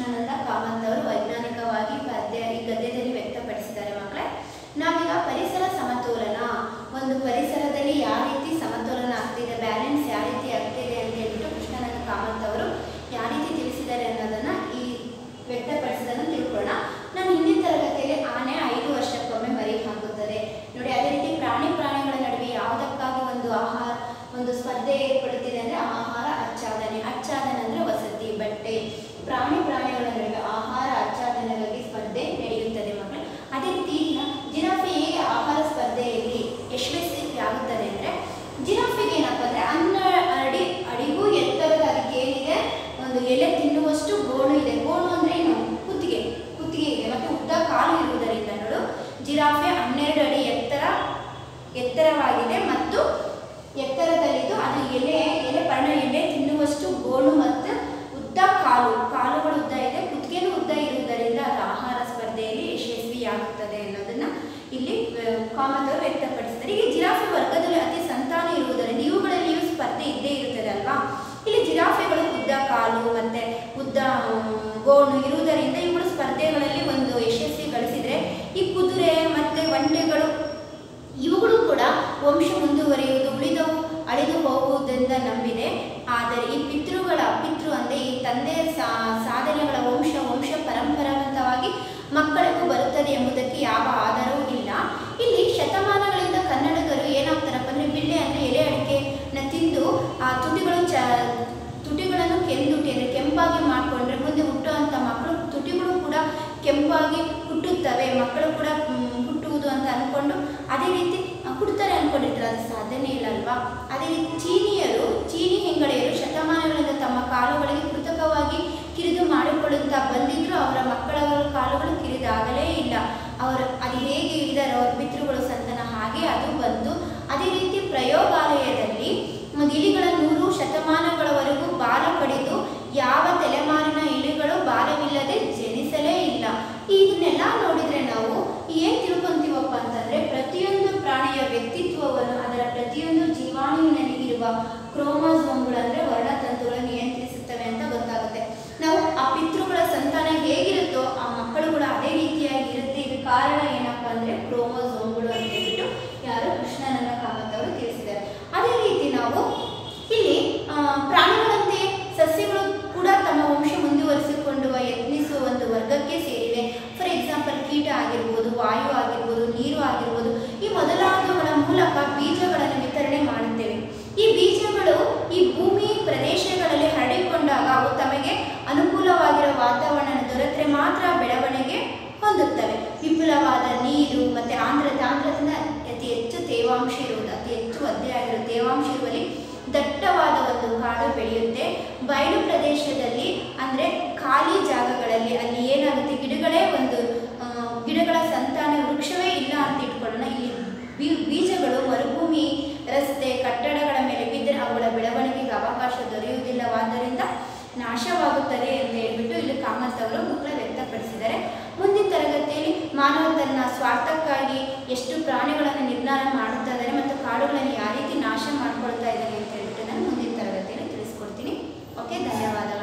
ಕೃಷ್ಣಾನಂದ ಕಾಮತ್ ಅವರು ವೈಜ್ಞಾನಿಕವಾಗಿ ಪದ್ಯ ಈ ಗದ್ಯದಲ್ಲಿ ವ್ಯಕ್ತಪಡಿಸಿದ್ದಾರೆ ಮಕ್ಕಳೇ ನಾವೀಗ ಪರಿಸರ ಸಮತೋಲನ ಒಂದು ಪರಿಸರದಲ್ಲಿ ಯಾವ ರೀತಿ ಸಮತೋಲನ ಆಗ್ತಿದೆ ಬ್ಯಾಲೆನ್ಸ್ ಯಾವ ರೀತಿ ಆಗ್ತಿದೆ ಅಂತ ಹೇಳ್ಬಿಟ್ಟು ಕೃಷ್ಣಾನಂದ ಕಾಮತ್ ಅವರು ಯಾವ ರೀತಿ ತಿಳಿಸಿದ್ದಾರೆ ಅನ್ನೋದನ್ನ ಈ ವ್ಯಕ್ತಪಡಿಸಿದನ್ನು ತಿಳ್ಕೊಳ್ಳೋಣ ನಾನು ಹಿಂದಿನ ತರಗತಿಯಲ್ಲಿ ಆನೆ ಐದು ವರ್ಷಕ್ಕೊಮ್ಮೆ ಮರಿ ಹಾಕುತ್ತದೆ ನೋಡಿ ಅದೇ ರೀತಿ ಪ್ರಾಣಿ ಪ್ರಾಣಿಗಳ ನಡುವೆ ಯಾವುದಕ್ಕಾಗಿ ಒಂದು ಆಹಾರ ಒಂದು ಸ್ಪರ್ಧೆ ಏರ್ಪಡುತ್ತಿದೆ ಅಂದರೆ ಆಹಾರ ಆಚ್ಛಾದನೆ ಆಚ್ಛಾದನೆ ಅಂದರೆ ವಸತಿ ಬಟ್ಟೆ ಪ್ರಾಣಿ ಪ್ರಾಣಿಗಳ ನಡುವೆ ಆಹಾರ ಆಚ್ಛಾದನೆಗಾಗಿ ಸ್ಪರ್ಧೆ ನಡೆಯುತ್ತದೆ ಮಕ್ಕಳು ಅದೇ ರೀತಿ ಈಗ ಜಿರಾಫೆ ಹೇಗೆ ಆಹಾರ ಸ್ಪರ್ಧೆಯಲ್ಲಿ ಯಶಸ್ವಿ ಆಗುತ್ತದೆ ಅಂದರೆ ಜಿರಾಫೆಗೆ ಏನಪ್ಪ ಅಂದರೆ ಹನ್ನೆರಡು ಅಡಿ ಅಡಿಗೂ ಎತ್ತರದ ಅದಕ್ಕೆ ಏನಿದೆ ಒಂದು ಎಲೆ ತಿನ್ನುವಷ್ಟು ಗೋಣು ಇದೆ ಗೋಣು ಅಂದರೆ ಏನು ಕುತ್ತಿಗೆ ಕುತ್ತಿಗೆ ಇದೆ ಮತ್ತು ಉದ್ದ ಕಾಲು ಇರುವುದರಿಂದ ನೋಡು ಜಿರಾಫೆ ಹನ್ನೆರಡು ಅಡಿ ಎತ್ತರ ಎತ್ತರವಾಗಿದೆ ಮತ್ತು ಎತ್ತರದಲ್ಲಿದ್ದು ಅದು ಎಲೆ ಎಲೆ ಪರ್ಣ ಎಲೆ ತಿನ್ನುವಷ್ಟು ಗೋಣು ಮತ್ತು ಉದ್ದ ಕಾಲು ಕಾಲುಗಳು ಉದ್ದ ಇದೆ ಕುತ್ತಿಗೆನೂ ಉದ್ದ ಇರುವುದರಿಂದ ಅದು ಆಹಾರ ಸ್ಪರ್ಧೆಯಲ್ಲಿ ಯಶಸ್ವಿಯಾಗುತ್ತದೆ ಅನ್ನೋದನ್ನ ಇಲ್ಲಿ ಕಾಮತ್ ಅವರು ವ್ಯಕ್ತಪಡಿಸಿದ್ದಾರೆ ಈಗ ಜಿರಾಫೆ ವರ್ಗದಲ್ಲಿ ಅತಿ ಸಂತಾನ ಇರುವುದರಿಂದ ಇವುಗಳಲ್ಲಿಯೂ ಸ್ಪರ್ಧೆ ಇದ್ದೇ ಇರುತ್ತದೆ ಅಲ್ವಾ ಇಲ್ಲಿ ಜಿರಾಫೆಗಳು ಉದ್ದ ಕಾಲು ಮತ್ತೆ ಉದ್ದ ಮ್, ಗೋಣು ಇರುವುದರಿಂದ ಇವುಗಳು ಸ್ಪರ್ಧೆಗಳಲ್ಲಿ ಒಂದು ಯಶಸ್ವಿ ಗಳಿಸಿದ್ರೆ ಈ ಕುದುರೆ ಮತ್ತೆ ಒಂಟೆಗಳು ಇವುಗಳು ಕೂಡ ವಂಶ ಮುಂದುವರಿಯುವುದು ಉಳಿದವು ಅಳಿದು ಹೋಗುವುದರಿಂದ ನಂಬಿದೆ ಆದರೆ ಈ ಪಿತೃಗಳ ಪಿತೃ ಅಂದರೆ ಈ ತಂದೆಯ ಸಾ- ಸಾಧನೆಗಳ ವಂಶ ವಂಶ ಪರಂಪರಾಗತವಾಗಿ ಮಕ್ಕಳಿಗೂ ಬರುತ್ತದೆ ಎಂಬುದಕ್ಕೆ ಯಾವ ಆಧಾರವೂ ಇಲ್ಲ ಇಲ್ಲಿ ಶತಮಾನಗಳಿಂದ ಕನ್ನಡಿಗರು ಏನಾಗ್ತಾರಪ್ಪ ಅಂದರೆ ಬಿಲ್ಲೆ ಅಂದರೆ ಎಲೆ ಅಡಿಕೆನ ತಿಂದು ಆ ತುಟಿಗಳು ಚ ತುಟಿಗಳನ್ನು ಕೆಂದುಟಿ ಅಂದರೆ ಕೆಂಪಾಗಿ ಮಾಡಿಕೊಂಡ್ರೆ ಮುಂದೆ ಹುಟ್ಟುವಂಥ ಮಕ್ಕಳು ತುಟಿಗಳು ಕೂಡ ಕೆಂಪಾಗಿ ಹುಟ್ಟುತ್ತವೆ ಮಕ್ಕಳು ಕೂಡ ಮ್, ಹುಟ್ಟುವುದು ಅಂತ ಅಂದ್ಕೊಂಡು ಅದೇ ರೀತಿ ಆ, ಹುಟ್ಟುತ್ತಾರೆ ಅಂದ್ಕೊಂಡಿರ್ತಾರೆ ಅದು ಸಾಧನೆ ಇಲ್ಲ ಅಲ್ವಾ ಅದೇ ರೀತಿ ಚೀನಿಯರು ಚೀನಿ ಹೆಂಗಳೆಯರು ಶತಮಾನಗಳಿಂದ ತಮ್ಮ ಕಾಲುಗಳಿಗೆ ಕೃತಕವಾಗಿ ಕಿರಿದು ಮಾಡಿಕೊಳ್ಳುತ್ತಾ ಬಂದಿದ್ರು ಅವರ ಮಕ್ಕಳ ಕಾಲುಗಳು ಕಿರಿದಾಗಲೇ ಇಲ್ಲ ಅವರು ಅದು ಹೇಗೆ ಇದ್ದಾರೆ ಅವ್ರ ಪಿತೃಗಳು ಸಂತಾನ ಹಾಗೆ ಅದು ಬಂದು ಅದೇ ರೀತಿ ಪ್ರಯೋಗಾಲಯದಲ್ಲಿ ಒಂದು ಇಲಿಗಳ ನೂರು ಶತಮಾನಗಳವರೆಗೂ ಬಾಲ ಪಡೆದು ಯಾವ ತಲೆಮಾರಿನ ಇಲಿಗಳು ಬಾಲವಿಲ್ಲದೆ ಜನಿಸಲೇ ಇಲ್ಲ ಇದನ್ನೆಲ್ಲ ನೋಡಿದ್ರೆ ನಾವು ಏನ್ ತಿಳ್ಕೊಂತೀವಪ್ಪ ಅಂತಂದ್ರೆ ಪ್ರತಿಯೊಂದು ಪ್ರಾಣಿಯ ವ್ಯಕ್ತಿತ್ವವನ್ನು ಅದರ ಪ್ರತಿಯೊಂದು ಜೀವಾಣುವಿನಲ್ಲಿ ಇರುವ ಕ್ರೋಮೋಸೋಮ್ಗಳು ಅಂದ್ರೆ ವರ್ಣತಂತುಗಳು ನಿಯಂತ್ರಿಸುತ್ತವೆ ಅಂತ ಗೊತ್ತಾಗುತ್ತೆ ನಾವು ಆ ಪಿತೃಗಳ ಸಂತಾನ ಹೇಗಿರುತ್ತೋ ಆ ಮಕ್ಕಳು ಕೂಡ ಅದೇ ರೀತಿಯಾಗಿ ಇರುತ್ತೆ ಇದು ಕಾರಣ ಏನಪ್ಪ ಅಂದ್ರೆ ಕ್ರೋಮೋಸೋಮ್ಗಳು ಅಂತ ಹೇಳ್ಬಿಟ್ಟು ಯಾರು ಕೃಷ್ಣನನ್ನ ಕಾಮತ್ ಅವರು ತಿಳಿಸಿದ್ದಾರೆ ಅದೇ ರೀತಿ ನಾವು ಇಲ್ಲಿ ಆ, ಪ್ರಾಣಿಗಳಂತೆ ಸಸ್ಯಗಳು ಕೂಡ ತಮ್ಮ ವಂಶ ಮುಂದುವರಿಸಿಕೊಂಡು ಯತ್ನಿಸುವ ಒಂದು ವರ್ಗಕ್ಕೆ ಸೇರಿವೆ ಫಾರ್ ಎಕ್ಸಾಂಪಲ್ ಕೀಟ ಆಗಿರ್ಬೋದು ವಾಯು ಆಗಿರ್ಬೋದು ನೀರು ಆಗಿರ್ಬೋದು ಈ ಮೊದಲಾದವುಗಳ ಮೂಲಕ ಬೀಜಗಳನ್ನು ವಿತರಣೆ ಮಾಡುತ್ತೇವೆ ಈ ಬೀಜಗಳು ಈ ಭೂಮಿ ಪ್ರದೇಶಗಳಲ್ಲಿ ಹರಡಿಕೊಂಡಾಗ ಅವು ತಮಗೆ ಅನುಕೂಲವಾಗಿರೋ ವಾತಾವರಣ ದೊರೆತರೆ ಮಾತ್ರ ಬೆಳವಣಿಗೆ ಹೊಂದುತ್ತವೆ ವಿಪುಲವಾದ ನೀರು ಮತ್ತೆ ಆಂಧ್ರತೆ ಆಂಧ್ರದಿಂದ ಅತಿ ಹೆಚ್ಚು ತೇವಾಂಶ ಇರುವುದು ಅತಿ ಹೆಚ್ಚು ಒದ್ದೆ ಆಗಿರೋ ತೇವಾಂಶ ಇರುವಲ್ಲಿ ದಟ್ಟವಾದ ಒಂದು ಕಾಡು ಬೆಳೆಯುತ್ತೆ ಬಯಲು ಪ್ರದೇಶದಲ್ಲಿ ಅಂದರೆ ಖಾಲಿ ಜಾಗಗಳಲ್ಲಿ ಅಲ್ಲಿ ಏನಾಗುತ್ತೆ ಗಿಡಗಳೇ ಒಂದು ಆ, ಗಿಡಗಳ ಸಂತಾನ ವೃಕ್ಷವೇ ಇಲ್ಲ ಅಂತ ಇಟ್ಕೊಳ್ಳೋಣ ಇಲ್ಲಿ ಬೀ- ಬೀಜಗಳು ಮರುಭೂಮಿ ರಸ್ತೆ ಕಟ್ಟಡಗಳ ಮೇಲೆ ಬಿದ್ದರೆ ಅವುಗಳ ಬೆಳವಣಿಗೆಗೆ ಅವಕಾಶ ದೊರೆಯುವುದಿಲ್ಲವಾದ್ದರಿಂದ ನಾಶವಾಗುತ್ತದೆ ಅಂತ ಹೇಳ್ಬಿಟ್ಟು ಇಲ್ಲಿ ಕಾಮತ್ ಅವರು ಮಕ್ಕಳ ವ್ಯಕ್ತಪಡಿಸಿದ್ದಾರೆ ಮುಂದಿನ ತರಗತಿಯಲ್ಲಿ ಮಾನವ ತನ್ನ ಸ್ವಾರ್ಥಕ್ಕಾಗಿ ಎಷ್ಟು ಪ್ರಾಣಿಗಳನ್ನು ನಿರ್ನಾಮ ಮಾಡುತ್ತಾ ಇದ್ದಾನೆ ಮತ್ತು ಕಾಡುಗಳನ್ನು ಯಾವ ರೀತಿ ನಾಶ ಮಾಡ್ಕೊಳ್ತಾ ಇದ್ದಾನೆ ಅಂತ ಹೇಳ್ಬಿಟ್ಟು ನಾನು ಮುಂದಿನ ತರಗತಿಯಲ್ಲಿ ತಿಳಿಸ್ಕೊಡ್ತೀನಿ ಓಕೆ ಧನ್ಯವಾದಗಳು